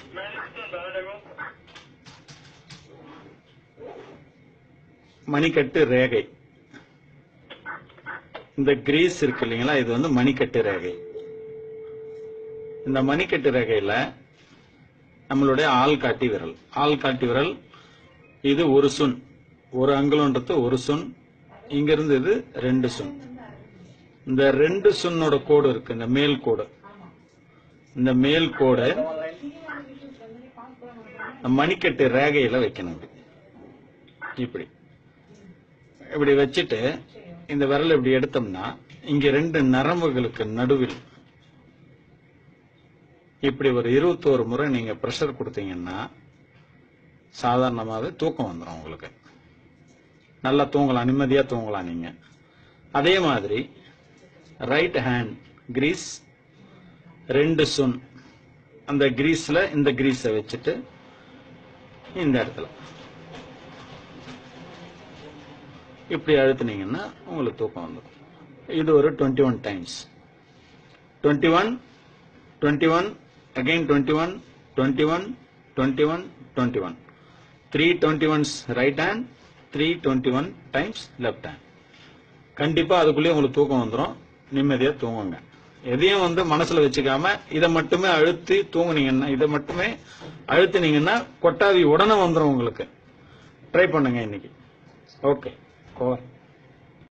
மணிக்கட்டு ரேகை இந்த கிரீஸ் இருக்கு இல்லைங்களா இது வந்து மணிக்கட்டு ரேகை இந்த மணிக்கட்டு ரேகையில நம்மளுடைய ஆள்காட்டி விரல் ஆள்காட்டி விரல் இது ஒரு சுன் ஒரு அங்குலன்றது ஒரு சுன் இங்க இருந்து இது ரெண்டு சுன் இந்த ரெண்டு சுன்னோட கோடு இருக்கு இந்த மேல் கோடு இந்த மேல் கோடு இந்த மணிக்கட்டு ரேகையில வைக்கணும் இப்படி. இப்படி இப்படி வச்சுட்டு இந்த விரல் இப்படி எடுத்தோம்னா இங்க ரெண்டு நரம்புகளுக்கு நடுவில் இப்படி ஒரு இருபத்தோரு முறை நீங்க பிரஷர் கொடுத்தீங்கன்னா சாதாரணமாவே தூக்கம் வந்துடும் உங்களுக்கு நல்லா தூங்கலாம் நிம்மதியா தூங்கலாம் நீங்க அதே மாதிரி ரைட் ஹேண்ட் கிரீஸ் ரெண்டு சுன் அந்த கிரீஸ்ல இந்த கிரீஸை வச்சுட்டு இந்த இடத்துல இப்படி அழுத்துனீங்கன்னா உங்களுக்கு தூக்கம் வந்துடும் இது ஒரு twenty one times twenty one twenty one again twenty one twenty one twenty one twenty one three twenty ones right hand three twenty one times left hand கண்டிப்பா அதுக்குள்ளேயே உங்களுக்கு தூக்கம் வந்துடும் நிம்மதியா தூங்குங்க எதையும் வந்து மனசுல வச்சுக்காம இதை மட்டுமே அழுத்தி தூங்குனீங்கன்னா இதை மட்டுமே அழுத்தினீங்கன்னா கொட்டாவி உடனே வந்துடும் உங்களுக்கு ட்ரை பண்ணுங்க இன்னைக்கு ஓகே ஓவர்